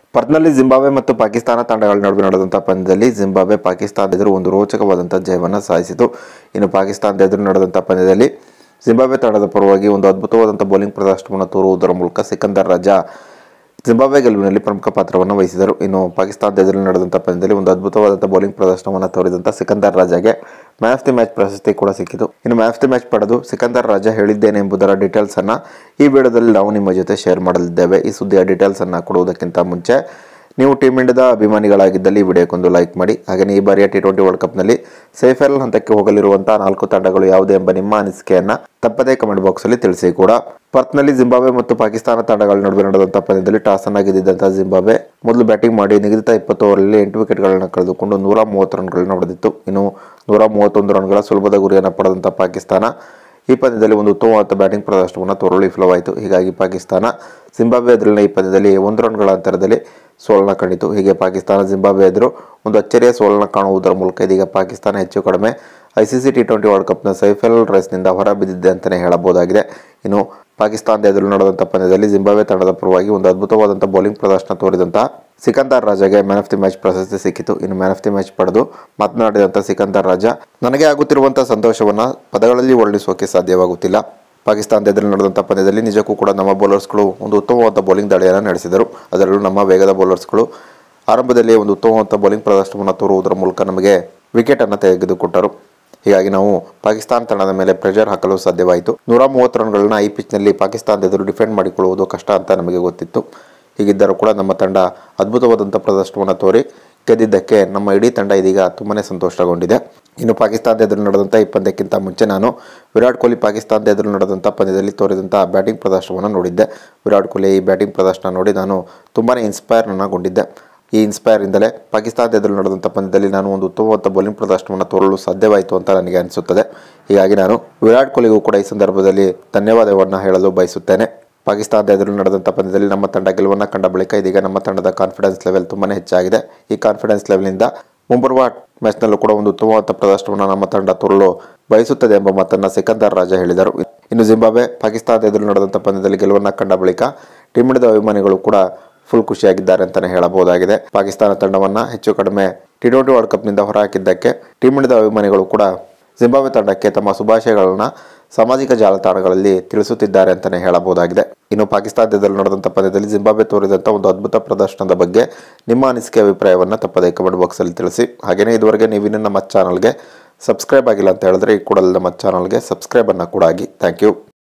ಪರ್ತ್ನಲ್ಲಿ Zimbabwe ಮತ್ತು ಪಾಕಿಸ್ತಾನ ತಂಡಗಳ ನಡುವೆ ನಡೆದಂಥ ಪಂದ್ಯದಲ್ಲಿ ಜಿಂಬಾಬ್ವೆ ಪಾಕಿಸ್ತಾನದ ಎದುರು ಒಂದು ರೋಚಕವಾದಂಥ ಜಯವನ್ನು ಸಾಧಿಸಿತು ಇನ್ನು ಪಾಕಿಸ್ತಾನದ ಎದುರು ನಡೆದಂಥ ಪಂದ್ಯದಲ್ಲಿ ಜಿಂಬಾಬ್ವೆ ತಂಡದ ಪರವಾಗಿ ಒಂದು ಅದ್ಭುತವಾದಂಥ ಬೌಲಿಂಗ್ ಪ್ರದರ್ಶನವನ್ನು ತೋರುವುದರ ಮೂಲಕ ಸಿಕಂದರ್ ರಾಜಾ ಜಿಂಬಾಬ್ವೆ ಗೆಲುವಿನಲ್ಲಿ ಪ್ರಮುಖ ಪಾತ್ರವನ್ನು ವಹಿಸಿದರು ಇನ್ನು ಪಾಕಿಸ್ತಾನದ ಎದುರು ನಡೆದಂಥ ಪಂದ್ಯದಲ್ಲಿ ಒಂದು ಅದ್ಭುತವಾದಂಥ ಬೌಲಿಂಗ್ ಪ್ರದರ್ಶನವನ್ನು ತೋರಿದಂಥ ಸಿಕಂದರ್ ರಾಜಾಗೆ ಮ್ಯಾನ್ ಆಫ್ ದಿ ಮ್ಯಾಚ್ ಪ್ರಶಸ್ತಿ ಕೂಡ ಸಿಕ್ಕಿತು ಇನ್ನು ಮ್ಯಾನ್ ಆಫ್ ದಿ ಮ್ಯಾಚ್ ಪಡೆದು ಸಿಕಂದರ್ ರಾಜಾ ಹೇಳಿದ್ದೇನೆ ಎಂಬುದರ ಡೀಟೇಲ್ಸ್ ಅನ್ನ ಈ ವಿಡಿಯೋದಲ್ಲಿ ನಾವು ನಿಮ್ಮ ಜೊತೆ ಶೇರ್ ಮಾಡಲಿದ್ದೇವೆ ಈ ಸುದ್ದಿಯ ಡೀಟೇಲ್ಸ್ ಅನ್ನ ಕೊಡುವುದಕ್ಕಿಂತ ಮುಂಚೆ ನೀವು ಟೀಮ್ ಇಂಡಿಯಾದ ಅಭಿಮಾನಿಗಳಾಗಿದ್ದಲ್ಲಿ ಈ ವಿಡಿಯೋಕ್ಕೊಂದು ಲೈಕ್ ಮಾಡಿ ಹಾಗೆಯೇ ಈ ಬಾರಿಯ ಟಿ ಟ್ವೆಂಟಿ ವರ್ಲ್ಡ್ ಕಪ್ನಲ್ಲಿ ಸೆಮಿಫೈನಲ್ ಹಂತಕ್ಕೆ ಹೋಗಲಿರುವಂತಹ ನಾಲ್ಕು ತಂಡಗಳು ಯಾವುದು ಎಂಬ ನಿಮ್ಮ ಅನಿಸಿಕೆಯನ್ನ ತಪ್ಪದೇ ಕಮೆಂಟ್ ಬಾಕ್ಸ್ ಅಲ್ಲಿ ತಿಳಿಸಿ ಕೂಡ ಪರ್ತ್ನಲ್ಲಿ ಜಿಂಬಾಬ್ವೆ ಮತ್ತು ಪಾಕಿಸ್ತಾನ ತಂಡಗಳ ನಡುವೆ ನಡೆದಂತಹ ಪಂದ್ಯದಲ್ಲಿ ಟಾಸ್ ಅನ್ನ ಗೆದ್ದಿದ್ದಂತಹ ಜಿಂಬಾಬ್ವೆ ಮೊದಲು ಬ್ಯಾಟಿಂಗ್ ಮಾಡಿ ನಿಗದಿತ ಇಪ್ಪತ್ತು ಓವರಲ್ಲಿ ಎಂಟು ವಿಕೆಟ್ಗಳನ್ನು ಕಳೆದುಕೊಂಡು ನೂರ ಮೂವತ್ತು ರನ್ಗಳನ್ನು ಹೊಡೆದಿತ್ತು ಇನ್ನು ನೂರ ಮೂವತ್ತೊಂದು ರನ್ಗಳ ಸುಲಭದ ಗುರಿಯನ್ನು ಪಡೆದಂತಹ ಪಾಕಿಸ್ತಾನ ಈ ಪಂದ್ಯದಲ್ಲಿ ಒಂದು ಉತ್ತಮವಾದ ಬ್ಯಾಟಿಂಗ್ ಪ್ರದರ್ಶನವನ್ನು ತೋರಲು ವಿಫಲವಾಯಿತು ಹೀಗಾಗಿ ಪಾಕಿಸ್ತಾನ ಜಿಂಬಾಬ್ವೆ ಎದುರಿನ ಈ ಪಂದ್ಯದಲ್ಲಿ ಒಂದು ರನ್ಗಳ ಅಂತರದಲ್ಲಿ ಸೋಲನ್ನ ಕಂಡಿತು ಹೀಗೆ ಪಾಕಿಸ್ತಾನ ಜಿಂಬಾಬ್ವೆ ಎದುರು ಒಂದು ಅಚ್ಚರಿಯ ಸೋಲನ್ನು ಕಾಣುವುದರ ಮೂಲಕ ಇದೀಗ ಪಾಕಿಸ್ತಾನ ಹೆಚ್ಚು ಕಡಿಮೆ ಐಸಿಸಿ ಟಿ ಟ್ವೆಂಟಿ ವರ್ಲ್ಡ್ ಕಪ್ನ ಸೆಮಿಫೈನಲ್ ರೇಸ್ನಿಂದ ಹೊರಬಿದ್ದಿದೆ ಅಂತಲೇ ಹೇಳಬಹುದಾಗಿದೆ ಇನ್ನು ಪಾಕಿಸ್ತಾನದ ಎದುರು ನಡೆದಂಥ ಪಂದ್ಯದಲ್ಲಿ ಜಿಂಬಾಬ್ವೆ ತಂಡದ ಪರವಾಗಿ ಒಂದು ಅದ್ಭುತವಾದಂಥ ಬೌಲಿಂಗ್ ಪ್ರದರ್ಶನ ತೋರಿದಂತಹ ಸಿಕಂದರ್ ರಾಜಾಗೆ ಮ್ಯಾನ್ ಆಫ್ ದಿ ಮ್ಯಾಚ್ ಪ್ರಶಸ್ತಿ ಸಿಕ್ಕಿತು ಇನ್ನು ಮ್ಯಾನ್ ಆಫ್ ದಿ ಮ್ಯಾಚ್ ಪಡೆದು ಮಾತನಾಡಿದಂಥ ಸಿಕಂದರ್ ರಾಜಾ ನನಗೆ ಆಗುತ್ತಿರುವಂಥ ಸಂತೋಷವನ್ನು ಪದಗಳಲ್ಲಿ ವರ್ಣಿಸೋಕೆ ಸಾಧ್ಯವಾಗುತ್ತಿಲ್ಲ ಪಾಕಿಸ್ತಾನದ ಎದುರು ನಡೆದಂಥ ಪಂದ್ಯದಲ್ಲಿ ನಿಜಕ್ಕೂ ಕೂಡ ನಮ್ಮ ಬೌಲರ್ಸ್ಗಳು ಒಂದು ಉತ್ತಮವಾದ ಬೌಲಿಂಗ್ ದಾಳಿಯನ್ನು ನಡೆಸಿದರು ಅದರಲ್ಲೂ ನಮ್ಮ ವೇಗದ ಬೌಲರ್ಸ್ಗಳು ಆರಂಭದಲ್ಲಿ ಒಂದು ಉತ್ತಮವಾದ ಬೌಲಿಂಗ್ ಪ್ರದರ್ಶನವನ್ನು ತೋರುವುದರ ಮೂಲಕ ನಮಗೆ ವಿಕೆಟನ್ನು ತೆಗೆದುಕೊಟ್ಟರು ಹೀಗಾಗಿ ನಾವು ಪಾಕಿಸ್ತಾನ ತಂಡದ ಮೇಲೆ ಪ್ರೆಷರ್ ಹಾಕಲು ಸಾಧ್ಯವಾಯಿತು ನೂರ ಮೂವತ್ತು ರನ್ಗಳನ್ನ ಈ ಪಿಚ್ನಲ್ಲಿ ಪಾಕಿಸ್ತಾನದ ಎದುರು ಡಿಫೆಂಡ್ ಮಾಡಿಕೊಳ್ಳುವುದು ಕಷ್ಟ ಅಂತ ನಮಗೆ ಗೊತ್ತಿತ್ತು ಹೀಗಿದ್ದರೂ ಕೂಡ ನಮ್ಮ ತಂಡ ಅದ್ಭುತವಾದಂಥ ಪ್ರದರ್ಶನವನ್ನು ತೋರಿ ಗೆದ್ದಿದ್ದಕ್ಕೆ ನಮ್ಮ ಇಡೀ ತಂಡ ಇದೀಗ ತುಂಬಾ ಸಂತೋಷಗೊಂಡಿದೆ ಇನ್ನು ಪಾಕಿಸ್ತಾನದ ಎದುರು ನಡೆದಂಥ ಈ ಪಂದ್ಯಕ್ಕಿಂತ ಮುಂಚೆ ನಾನು ವಿರಾಟ್ ಕೊಹ್ಲಿ ಪಾಕಿಸ್ತಾನದ ಎದುರು ನಡೆದಂಥ ಪಂದ್ಯದಲ್ಲಿ ತೋರಿದಂಥ ಬ್ಯಾಟಿಂಗ್ ಪ್ರದರ್ಶನವನ್ನು ನೋಡಿದ್ದೆ ವಿರಾಟ್ ಕೊಹ್ಲಿ ಈ ಬ್ಯಾಟಿಂಗ್ ಪ್ರದರ್ಶನ ನೋಡಿ ನಾನು ತುಂಬಾ ಇನ್ಸ್ಪೈರ್ನಗೊಂಡಿದ್ದೆ ಈ ಇನ್ಸ್ಪೈರಿಂದಲೇ ಪಾಕಿಸ್ತಾನದ ಎದುರು ನಡೆದಂಥ ಪಂದ್ಯದಲ್ಲಿ ನಾನು ಒಂದು ಉತ್ತಮವಾದ ಬೌಲಿಂಗ್ ಪ್ರದರ್ಶನವನ್ನು ತೋರಲು ಸಾಧ್ಯವಾಯಿತು ಅಂತ ನನಗೆ ಅನಿಸುತ್ತದೆ ಹೀಗಾಗಿ ನಾನು ವಿರಾಟ್ ಕೊಹ್ಲಿಗೂ ಕೂಡ ಈ ಸಂದರ್ಭದಲ್ಲಿ ಧನ್ಯವಾದವನ್ನು ಹೇಳಲು ಬಯಸುತ್ತೇನೆ ಪಾಕಿಸ್ತಾನದ ಎದುರು ನಡೆದಂಥ ಪಂದ್ಯದಲ್ಲಿ ನಮ್ಮ ತಂಡ ಗೆಲುವನ್ನು ಕಂಡ ಬಳಿಕ ಇದೀಗ ನಮ್ಮ ತಂಡದ ಕಾನ್ಫಿಡೆನ್ಸ್ ಲೆವೆಲ್ ತುಂಬಾ ಹೆಚ್ಚಾಗಿದೆ ಈ ಕಾನ್ಫಿಡೆನ್ಸ್ ಲೆವೆಲ್ನಿಂದ ಮುಂಬರುವ ಮ್ಯಾಚ್ನಲ್ಲೂ ಕೂಡ ಒಂದು ಉತ್ತಮವಾದ ಪ್ರದರ್ಶನವನ್ನು ನಮ್ಮ ತಂಡ ತೋರಲು ಬಯಸುತ್ತದೆ ಎಂಬ ಮಾತನ್ನು ಸಿಕಂದರ್ ರಾಜಾ ಹೇಳಿದರು ಇನ್ನು ಜಿಂಬಾಬ್ವೆ ಪಾಕಿಸ್ತಾನದ ಎದುರು ನಡೆದಂಥ ಪಂದ್ಯದಲ್ಲಿ ಗೆಲುವನ್ನು ಕಂಡ ಬಳಿಕ ಟೀಮ್ ಇಂಡಿಯಾದ ಅಭಿಮಾನಿಗಳು ಕೂಡ ಫುಲ್ ಖುಷಿಯಾಗಿದ್ದಾರೆ ಅಂತಲೇ ಹೇಳಬಹುದಾಗಿದೆ ಪಾಕಿಸ್ತಾನ ತಂಡವನ್ನು ಹೆಚ್ಚು ಕಡಿಮೆ ಟಿ ಟ್ವೆಂಟಿ ವರ್ಲ್ಡ್ ಕಪ್ನಿಂದ ಹೊರಹಾಕಿದ್ದಕ್ಕೆ ಟೀಮ್ ಇಂಡಿಯಾದ ಅಭಿಮಾನಿಗಳು ಕೂಡ ಜಿಂಬಾಬ್ವೆ ತಂಡಕ್ಕೆ ತಮ್ಮ ಶುಭಾಶಯಗಳನ್ನು ಸಾಮಾಜಿಕ ಜಾಲತಾಣಗಳಲ್ಲಿ ತಿಳಿಸುತ್ತಿದ್ದಾರೆ ಅಂತಲೇ ಹೇಳಬಹುದಾಗಿದೆ ಇನ್ನು ಪಾಕಿಸ್ತಾನದ ಎದುರು ನಡೆದಂಥ ಪಂದ್ಯದಲ್ಲಿ ಜಿಂಬಾಬ್ವೆ ತೋರಿದಂಥ ಒಂದು ಅದ್ಭುತ ಪ್ರದರ್ಶನದ ಬಗ್ಗೆ ನಿಮ್ಮ ಅನಿಸಿಕೆ ಅಭಿಪ್ರಾಯವನ್ನು ತಪ್ಪದೇ ಕಮೆಂಟ್ ಬಾಕ್ಸಲ್ಲಿ ತಿಳಿಸಿ ಹಾಗೆಯೇ ಇದುವರೆಗೆ ನೀವಿನ್ನು ನಮ್ಮ ಚಾನಲ್ಗೆ ಸಬ್ಸ್ಕ್ರೈಬ್ ಆಗಿಲ್ಲ ಅಂತ ಹೇಳಿದ್ರೆ ಈ ಕೂಡಲೇ ನಮ್ಮ ಚಾನಲ್ಗೆ ಸಬ್ಸ್ಕ್ರೈಬನ್ನು ಕೂಡ ಆಗಿ ಥ್ಯಾಂಕ್ ಯು